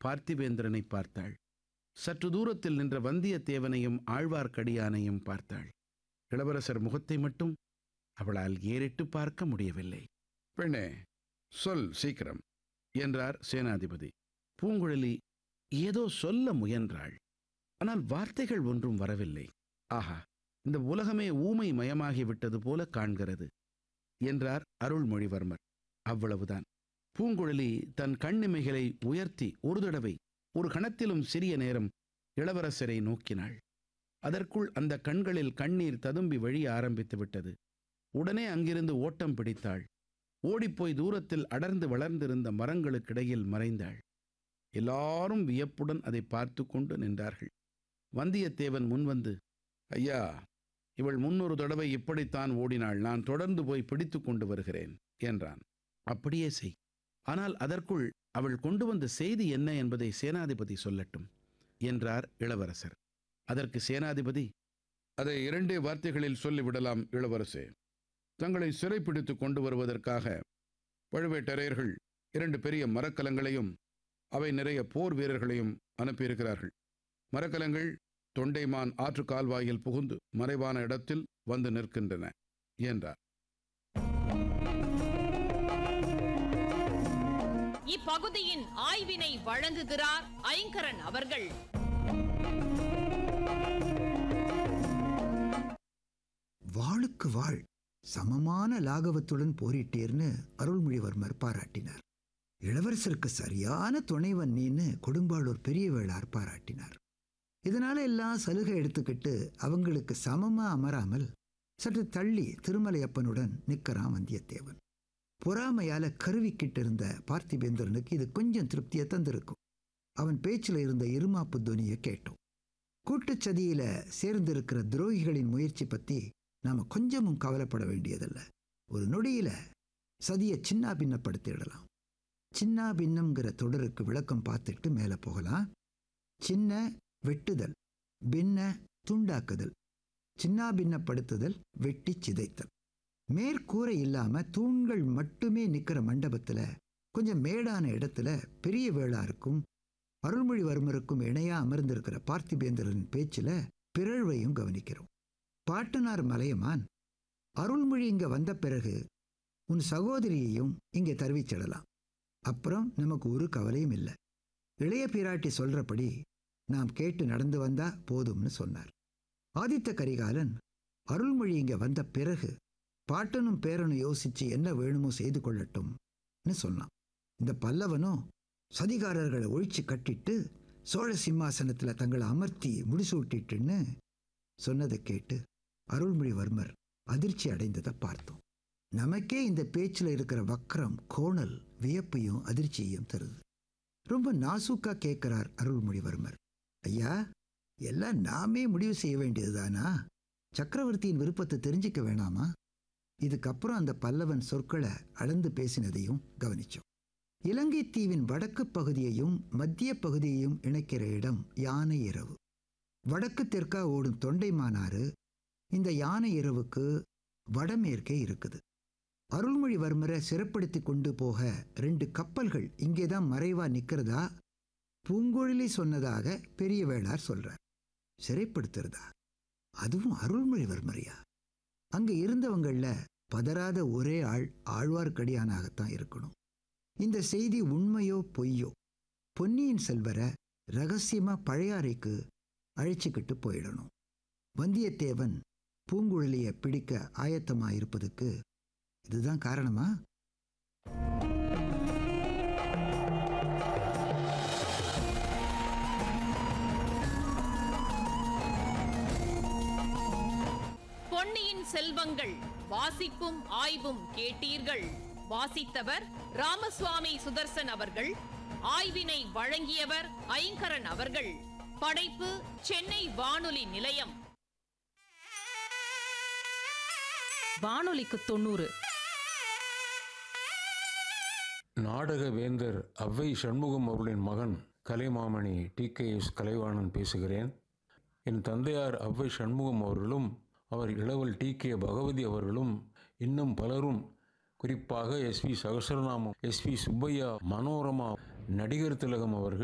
பார்த்திபேந்திரனை பார்த்தாள் சற்று தூரத்தில் நின்ற வந்தியத்தேவனையும் ஆழ்வார்க்கடியானையும் பார்த்தாள் இளவரசர் முகத்தை மட்டும் அவளால் ஏறிட்டு பார்க்க முடியவில்லை பெண்ணே சொல் சீக்கிரம் என்றார் சேனாதிபதி பூங்குழலி ஏதோ சொல்ல முயன்றாள் ஆனால் வார்த்தைகள் ஒன்றும் வரவில்லை ஆஹா இந்த உலகமே ஊமை மயமாகி விட்டது போல காண்கிறது என்றார் அருள்மொழிவர்மர் அவ்வளவுதான் பூங்குழலி தன் கண்ணிமைகளை உயர்த்தி ஒரு தடவை ஒரு கணத்திலும் சிறிய நேரம் இளவரசரை நோக்கினாள் அதற்குள் அந்த கண்களில் கண்ணீர் ததும்பி வழிய ஆரம்பித்து விட்டது உடனே அங்கிருந்து ஓட்டம் பிடித்தாள் ஓடிப்போய் தூரத்தில் அடர்ந்து வளர்ந்திருந்த மரங்களுக்கிடையில் மறைந்தாள் எல்லாரும் வியப்புடன் அதை பார்த்து கொண்டு நின்றார்கள் வந்தியத்தேவன் முன்வந்து ஐயா இவள் முன்னொரு தடவை இப்படித்தான் ஓடினாள் நான் தொடர்ந்து போய் பிடித்து கொண்டு வருகிறேன் என்றான் அப்படியே செய் ஆனால் அதற்குள் அவள் கொண்டு வந்த செய்தி என்ன என்பதை சேனாதிபதி சொல்லட்டும் என்றார் இளவரசர் அதற்கு சேனாதிபதி அதை இரண்டே வார்த்தைகளில் சொல்லிவிடலாம் இளவரசே தங்களை சிறைப்பிடித்து கொண்டு வருவதற்காக பழுவேட்டரையர்கள் இரண்டு பெரிய மரக்கலங்களையும் அவை நிறைய போர் வீரர்களையும் அனுப்பியிருக்கிறார்கள் மரக்கலங்கள் தொண்டைமான் ஆற்று கால்வாயில் புகுந்து மறைவான இடத்தில் வந்து நிற்கின்றன என்றார் இப்பகுதியின் ஆய்வினை வழங்குகிறார் ஐங்கரன் அவர்கள் வாளுக்கு வாழ் சமமான லாகவத்துடன் போரிட்டீர்னு அருள்மொழிவர்மர் பாராட்டினார் இளவரசருக்கு சரியான துணைவன் நீன்னு கொடும்பாளூர் பெரிய வேளார் பாராட்டினார் இதனால எல்லாம் சலுகை எடுத்துக்கிட்டு அவங்களுக்கு சமமா அமராமல் சற்று தள்ளி திருமலையப்பனுடன் நிற்கிறான் வந்தியத்தேவன் பொறாமையால கருவிக்கிட்டு இருந்த பார்த்திபேந்திரனுக்கு இது கொஞ்சம் திருப்தியை தந்திருக்கும் அவன் பேச்சில் இருந்த இருமாப்பு துணியை கேட்டோம் கூட்டுச்சதியில சேர்ந்திருக்கிற துரோகிகளின் முயற்சி பத்தி நாம கொஞ்சமும் கவலைப்பட வேண்டியதில்ல ஒரு நொடியில சதியை சின்னா பின்னப்படுத்திடலாம் சின்னா பின்னம்ங்கிற தொடருக்கு விளக்கம் பார்த்துட்டு மேலே போகலாம் சின்ன வெட்டுதல் பின்ன துண்டாக்குதல் சின்னா பின்னப்படுத்துதல் வெட்டி சிதைத்தல் மேற்கூரை இல்லாம தூண்கள் மட்டுமே நிக்கிற மண்டபத்துல கொஞ்சம் மேடான இடத்துல பெரிய வேளாருக்கும் அருள்மொழிவர்மருக்கும் இணையா அமர்ந்திருக்கிற பார்த்திபேந்திரன் பேச்சுல பிறழ்வையும் கவனிக்கிறோம் பாட்டனார் மலையமான் அருள்மொழி இங்க வந்த பிறகு உன் சகோதரியையும் இங்கே தருவிச்சிடலாம் அப்புறம் நமக்கு ஒரு கவலையும் இல்லை இளைய பிராட்டி சொல்றபடி நாம் கேட்டு நடந்து வந்தா போதும்னு சொன்னார் ஆதித்த கரிகாலன் அருள்மொழி இங்க வந்த பிறகு பாட்டனும் பேரனும் யோசிச்சு என்ன வேணுமோ செய்து கொள்ளட்டும்னு சொன்னான் இந்த பல்லவனும் சதிகாரர்களை ஒழிச்சு கட்டிட்டு சோழ சிம்மாசனத்துல தங்களை அமர்த்தி முடிசூட்டிட்டுன்னு சொன்னதை கேட்டு அருள்மொழிவர்மர் அதிர்ச்சி அடைந்ததை பார்த்தோம் நமக்கே இந்த பேச்சில் இருக்கிற வக்கரம் கோணல் வியப்பையும் அதிர்ச்சியையும் தருது ரொம்ப நாசூக்கா கேட்கிறார் அருள்மொழிவர்மர் ஐயா எல்லாம் நாமே முடிவு செய்ய வேண்டியதுதானா சக்கரவர்த்தியின் விருப்பத்தை தெரிஞ்சுக்க வேணாமா இதுக்கப்புறம் அந்த பல்லவன் சொற்களை அளந்து பேசினதையும் கவனிச்சோம் இலங்கை தீவின் வடக்கு பகுதியையும் மத்திய பகுதியையும் இணைக்கிற இடம் யானை இரவு வடக்கு தெற்கா ஓடும் தொண்டைமானாறு இந்த யானை இரவுக்கு வடமேற்கே இருக்குது அருள்மொழிவர்மரை சிறப்படுத்தி கொண்டு போக ரெண்டு கப்பல்கள் இங்கே தான் மறைவா நிற்கிறதா பூங்குழலி சொன்னதாக பெரிய வேளார் சொல்றார் சிறைப்படுத்துறதா அதுவும் அருள்மொழிவர்மரையா அங்க இருந்தவங்கள பதறாத ஒரே ஆள் ஆழ்வார்க்கடியானாகத்தான் இருக்கணும் இந்த செய்தி உண்மையோ பொய்யோ பொன்னியின் செல்வரை ரகசியமா பழையாறைக்கு அழைச்சிக்கிட்டு போயிடணும் வந்தியத்தேவன் பூங்குழலியை பிடிக்க ஆயத்தமா இருப்பதுக்கு இதுதான் காரணமா பொன்னியின் செல்வங்கள் வாசிப்பும் ஆய்வும் கேட்டீர்கள் வாசித்தவர் ராமசுவாமி சுதர்சன் அவர்கள் ஆய்வினை வழங்கியவர் ஐங்கரன் அவர்கள் படைப்பு சென்னை வானொலி நிலையம் வானொலிக்கு தொண்ணூறு நாடக வேந்தர் அவ்வை சண்முகம் அவர்களின் மகன் Kalaimamani T K S Kalaivanan பேசுகிறேன் என் தந்தையார் அவ்வை சண்முகம் அவர்களும் அவர் இளவல் டி கே பகவதி அவர்களும் இன்னும் பலரும் குறிப்பாக S P Sahasranamam S P Subbaiah Manorama Nadigar Thilagam அவர்கள்